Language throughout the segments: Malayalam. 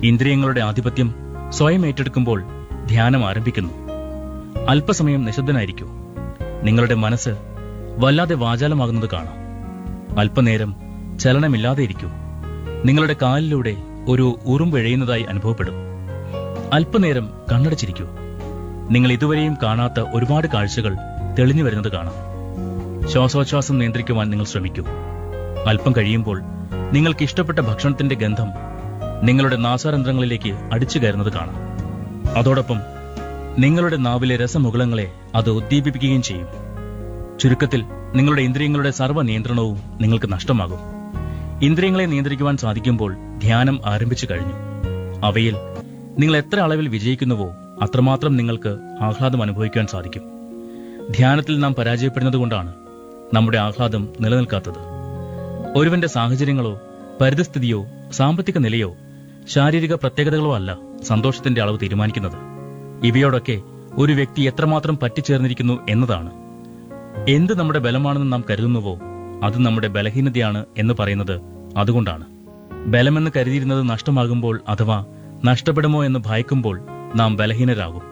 ഇന്ദ്രിയങ്ങളുടെ ആധിപത്യം സ്വയം ഏറ്റെടുക്കുമ്പോൾ ധ്യാനം ആരംഭിക്കുന്നു അല്പസമയം നിശബ്ദനായിരിക്കൂ നിങ്ങളുടെ മനസ്സ് വല്ലാതെ വാചാലമാകുന്നത് കാണാം അല്പനേരം ചലനമില്ലാതെ ഇരിക്കൂ നിങ്ങളുടെ കാലിലൂടെ ഒരു ഉറുമ്പെഴയുന്നതായി അനുഭവപ്പെടും അല്പനേരം കണ്ണടച്ചിരിക്കൂ നിങ്ങൾ ഇതുവരെയും കാണാത്ത ഒരുപാട് കാഴ്ചകൾ തെളിഞ്ഞു വരുന്നത് കാണാം ശ്വാസോച്ഛ്വാസം നിയന്ത്രിക്കുവാൻ നിങ്ങൾ ശ്രമിക്കൂ അല്പം കഴിയുമ്പോൾ നിങ്ങൾക്ക് ഇഷ്ടപ്പെട്ട ഭക്ഷണത്തിന്റെ ഗന്ധം നിങ്ങളുടെ നാസാരന്ധ്രങ്ങളിലേക്ക് അടിച്ചു കയറുന്നത് കാണാം അതോടൊപ്പം നിങ്ങളുടെ നാവിലെ രസമുകുളങ്ങളെ അത് ഉദ്ദീപിപ്പിക്കുകയും ചെയ്യും ചുരുക്കത്തിൽ നിങ്ങളുടെ ഇന്ദ്രിയങ്ങളുടെ സർവ്വ നിയന്ത്രണവും നിങ്ങൾക്ക് നഷ്ടമാകും ഇന്ദ്രിയങ്ങളെ നിയന്ത്രിക്കുവാൻ സാധിക്കുമ്പോൾ ധ്യാനം ആരംഭിച്ചു കഴിഞ്ഞു അവയിൽ നിങ്ങൾ എത്ര അളവിൽ വിജയിക്കുന്നുവോ അത്രമാത്രം നിങ്ങൾക്ക് ആഹ്ലാദം അനുഭവിക്കുവാൻ സാധിക്കും ധ്യാനത്തിൽ നാം പരാജയപ്പെടുന്നത് കൊണ്ടാണ് നമ്മുടെ ആഹ്ലാദം നിലനിൽക്കാത്തത് ഒരുവന്റെ സാഹചര്യങ്ങളോ പരിതസ്ഥിതിയോ സാമ്പത്തിക നിലയോ ശാരീരിക പ്രത്യേകതകളോ അല്ല സന്തോഷത്തിന്റെ അളവ് തീരുമാനിക്കുന്നത് ഇവയോടൊക്കെ ഒരു വ്യക്തി എത്രമാത്രം പറ്റിച്ചേർന്നിരിക്കുന്നു എന്നതാണ് എന്ത് നമ്മുടെ ബലമാണെന്ന് നാം കരുതുന്നുവോ അത് നമ്മുടെ ബലഹീനതയാണ് എന്ന് പറയുന്നത് അതുകൊണ്ടാണ് ബലമെന്ന് കരുതിയിരുന്നത് നഷ്ടമാകുമ്പോൾ അഥവാ നഷ്ടപ്പെടുമോ എന്ന് ഭയക്കുമ്പോൾ നാം ബലഹീനരാകും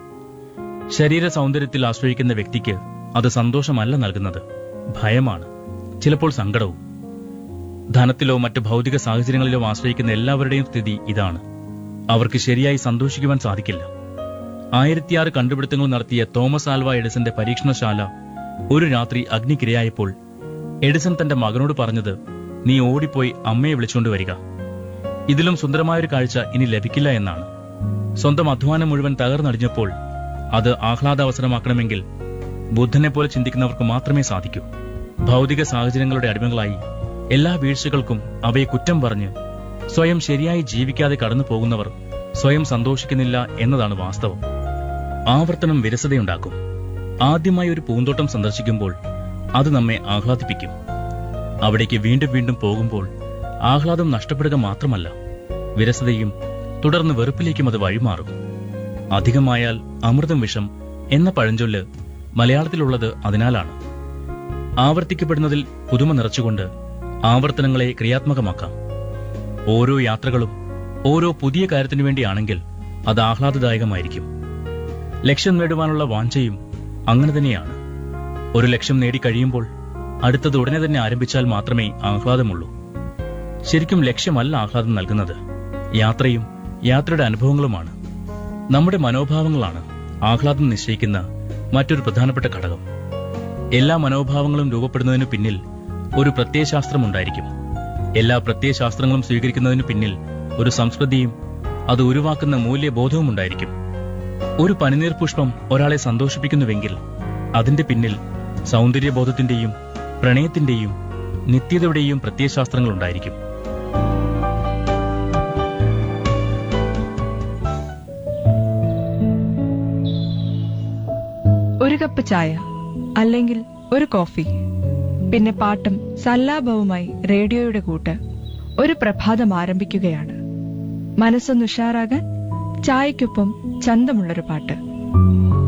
ശരീര സൗന്ദര്യത്തിൽ ആശ്രയിക്കുന്ന വ്യക്തിക്ക് അത് സന്തോഷമല്ല നൽകുന്നത് ഭയമാണ് ചിലപ്പോൾ സങ്കടവും ധനത്തിലോ മറ്റ് ഭൗതിക സാഹചര്യങ്ങളിലോ ആശ്രയിക്കുന്ന എല്ലാവരുടെയും സ്ഥിതി ഇതാണ് അവർക്ക് ശരിയായി സന്തോഷിക്കുവാൻ സാധിക്കില്ല ആയിരത്തിയാറ് കണ്ടുപിടുത്തങ്ങൾ നടത്തിയ തോമസ് ആൽവ എഡിസന്റെ പരീക്ഷണശാല ഒരു രാത്രി അഗ്നിക്കിരയായപ്പോൾ എഡിസൺ തന്റെ മകനോട് പറഞ്ഞത് നീ ഓടിപ്പോയി അമ്മയെ വിളിച്ചുകൊണ്ട് വരിക ഇതിലും സുന്ദരമായൊരു കാഴ്ച ഇനി ലഭിക്കില്ല എന്നാണ് സ്വന്തം അധ്വാനം മുഴുവൻ തകർന്നടിഞ്ഞപ്പോൾ അത് ആഹ്ലാദാവസരമാക്കണമെങ്കിൽ ബുദ്ധനെ പോലെ ചിന്തിക്കുന്നവർക്ക് മാത്രമേ സാധിക്കൂ ഭൗതിക സാഹചര്യങ്ങളുടെ അടിമകളായി എല്ലാ വീഴ്ചകൾക്കും അവയെ കുറ്റം പറഞ്ഞ് സ്വയം ശരിയായി ജീവിക്കാതെ കടന്നു പോകുന്നവർ സ്വയം സന്തോഷിക്കുന്നില്ല എന്നതാണ് വാസ്തവം ആവർത്തനം വിരസതയുണ്ടാക്കും ആദ്യമായി ഒരു പൂന്തോട്ടം സന്ദർശിക്കുമ്പോൾ അത് നമ്മെ ആഹ്ലാദിപ്പിക്കും അവിടേക്ക് വീണ്ടും വീണ്ടും പോകുമ്പോൾ ആഹ്ലാദം നഷ്ടപ്പെടുക മാത്രമല്ല വിരസതയും തുടർന്ന് വെറുപ്പിലേക്കും അത് വഴിമാറും അധികമായാൽ അമൃതം വിഷം എന്ന പഴഞ്ചൊല്ല് മലയാളത്തിലുള്ളത് അതിനാലാണ് ആവർത്തിക്കപ്പെടുന്നതിൽ പുതുമ നിറച്ചുകൊണ്ട് ആവർത്തനങ്ങളെ ക്രിയാത്മകമാക്കാം ഓരോ യാത്രകളും ഓരോ പുതിയ കാര്യത്തിനു വേണ്ടിയാണെങ്കിൽ അത് ആഹ്ലാദദായകമായിരിക്കും ലക്ഷ്യം നേടുവാനുള്ള വാഞ്ചയും അങ്ങനെ തന്നെയാണ് ഒരു ലക്ഷ്യം നേടിക്കഴിയുമ്പോൾ അടുത്തത് ഉടനെ തന്നെ ആരംഭിച്ചാൽ മാത്രമേ ആഹ്ലാദമുള്ളൂ ശരിക്കും ലക്ഷ്യമല്ല ആഹ്ലാദം നൽകുന്നത് യാത്രയും യാത്രയുടെ അനുഭവങ്ങളുമാണ് നമ്മുടെ മനോഭാവങ്ങളാണ് ആഹ്ലാദം നിശ്ചയിക്കുന്ന മറ്റൊരു പ്രധാനപ്പെട്ട ഘടകം എല്ലാ മനോഭാവങ്ങളും രൂപപ്പെടുന്നതിനു പിന്നിൽ ഒരു പ്രത്യയശാസ്ത്രമുണ്ടായിരിക്കും എല്ലാ പ്രത്യയശാസ്ത്രങ്ങളും സ്വീകരിക്കുന്നതിനു പിന്നിൽ ഒരു സംസ്കൃതിയും അത് ഉരുവാക്കുന്ന മൂല്യബോധവും ഉണ്ടായിരിക്കും ഒരു പനിനീർ പുഷ്പം ഒരാളെ സന്തോഷിപ്പിക്കുന്നുവെങ്കിൽ അതിന്റെ പിന്നിൽ സൗന്ദര്യബോധത്തിന്റെയും പ്രണയത്തിന്റെയും നിത്യതയുടെയും പ്രത്യയശാസ്ത്രങ്ങൾ ഉണ്ടായിരിക്കും ഒരു കപ്പ് ചായ അല്ലെങ്കിൽ ഒരു കോഫി പിന്നെ പാട്ടും സല്ലാപവുമായി റേഡിയോയുടെ കൂട്ട് ഒരു പ്രഭാതം ആരംഭിക്കുകയാണ് മനസ്സൊന്ന് ഉഷാറാകാൻ ചായക്കൊപ്പം ചന്തമുള്ളൊരു പാട്ട്